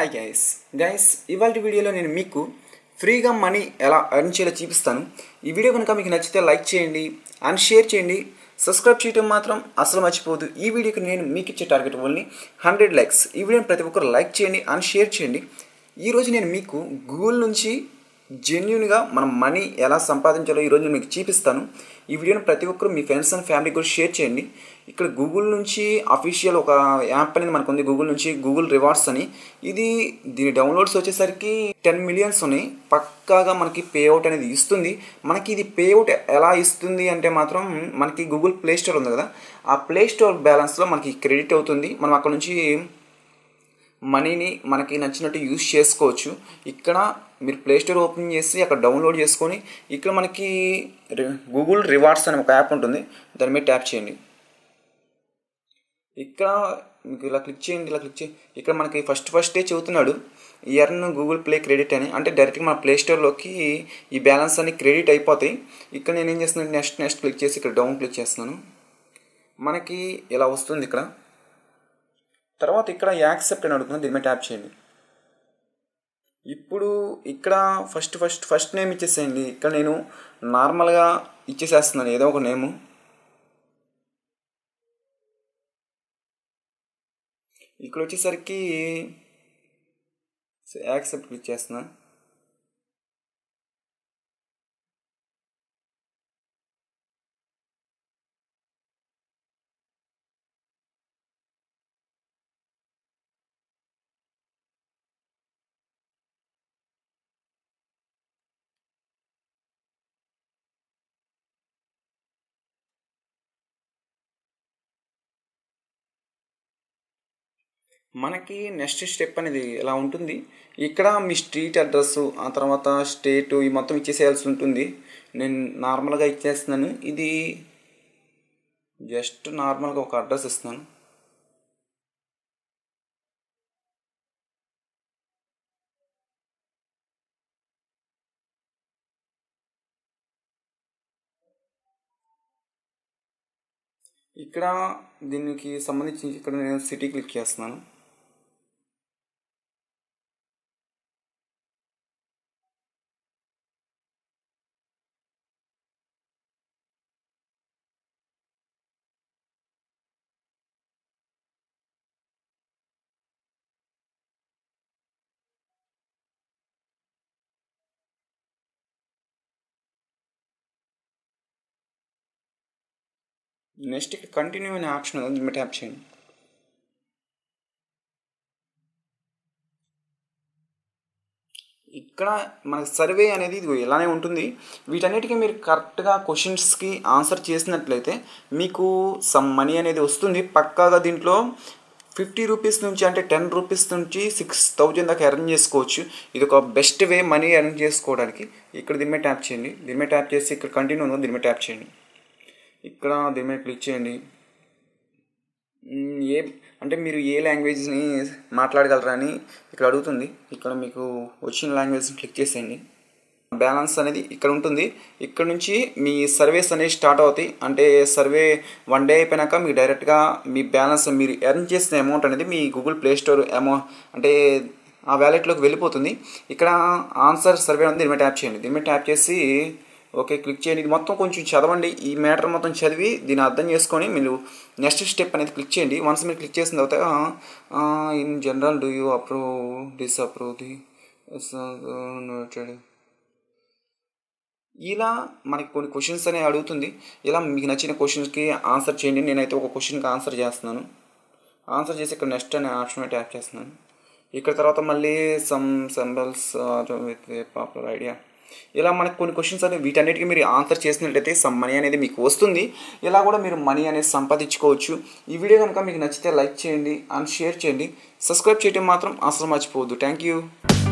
hi guys guys ఇవాళ వీడియోలో నేను మీకు ఫ్రీగా మనీ ఎలా ఎర్న్ చేయాలో చూపిస్తాను ఈ వీడియో కనుక మీకు నచ్చితే లైక్ చేయండి అండ్ షేర్ చేయండి సబ్స్క్రైబ్ చేయడం మాత్రం అసలు మర్చిపోదు ఈ వీడియోకి నేను మీకు ఇచ్చే టార్గెట్ ఓన్లీ హండ్రెడ్ లైక్స్ ఈ వీడియోని ప్రతి ఒక్కరు లైక్ చేయండి అండ్ షేర్ చేయండి ఈరోజు నేను మీకు గూగుల్ నుంచి జెన్యున్గా మనం మనీ ఎలా సంపాదించాలో ఈరోజు నేను మీకు చూపిస్తాను ఈ వీడియోని ప్రతి ఒక్కరు మీ ఫ్రెండ్స్ అండ్ ఫ్యామిలీ కూడా షేర్ చేయండి ఇక్కడ గూగుల్ నుంచి అఫీషియల్ ఒక యాప్ అనేది మనకు ఉంది గూగుల్ నుంచి గూగుల్ రివార్డ్స్ అని ఇది దీని డౌన్లోడ్స్ వచ్చేసరికి టెన్ మిలియన్స్ ఉన్నాయి పక్కాగా మనకి పేఅవుట్ అనేది ఇస్తుంది మనకి ఇది పేఅవుట్ ఎలా ఇస్తుంది అంటే మాత్రం మనకి గూగుల్ ప్లే స్టోర్ ఉంది కదా ఆ ప్లే స్టోర్ బ్యాలెన్స్లో మనకి క్రెడిట్ అవుతుంది మనం అక్కడ నుంచి మనీని మనకి నచ్చినట్టు యూస్ చేసుకోవచ్చు ఇక్కడ మీరు ప్లే స్టోర్ ఓపెన్ చేసి అక్కడ డౌన్లోడ్ చేసుకొని ఇక్కడ మనకి గూగుల్ రివార్డ్స్ అనే ఒక యాప్ ఉంటుంది దాని మీద ట్యాప్ చేయండి ఇక్కడ మీకు ఇలా క్లిక్ చేయండి ఇలా క్లిక్ చేయండి ఇక్కడ మనకి ఫస్ట్ ఫస్టే చెబుతున్నాడు ఎర్న్ గూగుల్ ప్లే క్రెడిట్ అని అంటే డైరెక్ట్గా మన ప్లే స్టోర్లోకి ఈ బ్యాలెన్స్ అన్ని క్రెడిట్ అయిపోతాయి ఇక్కడ నేను ఏం చేస్తున్నాను నెక్స్ట్ నెక్స్ట్ క్లిక్ చేసి ఇక్కడ డౌన్ క్లిక్ చేస్తున్నాను మనకి ఇలా వస్తుంది ఇక్కడ తర్వాత ఇక్కడ యాక్సెప్ట్ అని అడుగుతుంది దీని మీద ట్యాప్ చేయండి ఇప్పుడు ఇక్కడ ఫస్ట్ ఫస్ట్ ఫస్ట్ నేమ్ ఇచ్చేసేయండి ఇక్కడ నేను నార్మల్గా ఇచ్చేసేస్తున్నాను ఏదో ఒక నేము ఇక్కడ వచ్చేసరికి యాక్సెప్ట్ క్లిక్ చేస్తున్నా మనకి నెక్స్ట్ స్టెప్ అనేది ఎలా ఉంటుంది ఇక్కడ మీ స్ట్రీట్ అడ్రస్ ఆ తర్వాత స్టేట్ ఈ మొత్తం ఇచ్చేసేయాల్సి ఉంటుంది నేను నార్మల్గా ఇచ్చేస్తున్నాను ఇది జస్ట్ నార్మల్గా ఒక అడ్రస్ ఇస్తున్నాను ఇక్కడ దీనికి సంబంధించి ఇక్కడ నేను సిటీ క్లిక్ చేస్తున్నాను నెక్స్ట్ ఇక్కడ కంటిన్యూ అనే ఆప్షన్ ఉంది దీని మీద ట్యాప్ చేయండి ఇక్కడ మన సర్వే అనేది ఇది ఇలానే ఉంటుంది వీటన్నిటికీ మీరు కరెక్ట్గా క్వశ్చన్స్కి ఆన్సర్ చేసినట్లయితే మీకు సమ్ మనీ అనేది వస్తుంది పక్కాగా దీంట్లో ఫిఫ్టీ రూపీస్ నుంచి అంటే టెన్ రూపీస్ నుంచి సిక్స్ థౌజండ్ దాకా ఎర్న్ చేసుకోవచ్చు ఇది ఒక బెస్ట్ వే మనీ ఎర్న్ చేసుకోవడానికి ఇక్కడ దీని మీద ట్యాప్ చేయండి దీని మీద ట్యాప్ చేసి ఇక్కడ కంటిన్యూ ఉందో దీని మీద ట్యాప్ చేయండి ఇక్కడ దీని మీద క్లిక్ చేయండి ఏ అంటే మీరు ఏ లాంగ్వేజ్ని మాట్లాడగలరా అని ఇక్కడ అడుగుతుంది ఇక్కడ మీకు వచ్చిన లాంగ్వేజ్ని క్లిక్ చేసేయండి బ్యాలెన్స్ అనేది ఇక్కడ ఉంటుంది ఇక్కడ నుంచి మీ సర్వేస్ అనేవి స్టార్ట్ అవుతాయి అంటే సర్వే వన్ డే అయిపోయినాక మీకు డైరెక్ట్గా మీ బ్యాలెన్స్ మీరు ఎర్న్ చేసిన అమౌంట్ అనేది మీ గూగుల్ ప్లే స్టోర్ అమౌంట్ అంటే ఆ వ్యాలెట్లోకి వెళ్ళిపోతుంది ఇక్కడ ఆన్సర్ సర్వే ఉంది దీని మీద ట్యాప్ చేయండి దీని మీద ట్యాప్ చేసి ఓకే క్లిక్ చేయండి ఇది మొత్తం కొంచెం చదవండి ఈ మ్యాటర్ మొత్తం చదివి దీన్ని అర్థం చేసుకొని మీరు నెక్స్ట్ స్టెప్ అనేది క్లిక్ చేయండి వన్స్ మీరు క్లిక్ చేసిన తర్వాత in general do you approve disapprove the ఇలా మనకి కొన్ని క్వశ్చన్స్ అనేవి అడుగుతుంది ఇలా మీకు నచ్చిన క్వశ్చన్స్కి ఆన్సర్ చేయండి నేనైతే ఒక క్వశ్చన్కి ఆన్సర్ చేస్తున్నాను ఆన్సర్ చేసి ఇక్కడ నెక్స్ట్ అనే ఆప్షన్ ట్యాప్ చేస్తున్నాను ఇక్కడ తర్వాత మళ్ళీ some symbols with popular idea ఇలా మనకు కొన్ని క్వశ్చన్స్ అనేవి వీటన్నిటికీ మీరు ఆన్సర్ చేసినట్లయితే సమ్ మనీ అనేది మీకు వస్తుంది ఇలా కూడా మీరు మనీ అనేది సంపాదించుకోవచ్చు ఈ వీడియో కనుక మీకు నచ్చితే లైక్ చేయండి అండ్ షేర్ చేయండి సబ్స్క్రైబ్ చేయడం మాత్రం అసలు మర్చిపోవద్దు థ్యాంక్ యూ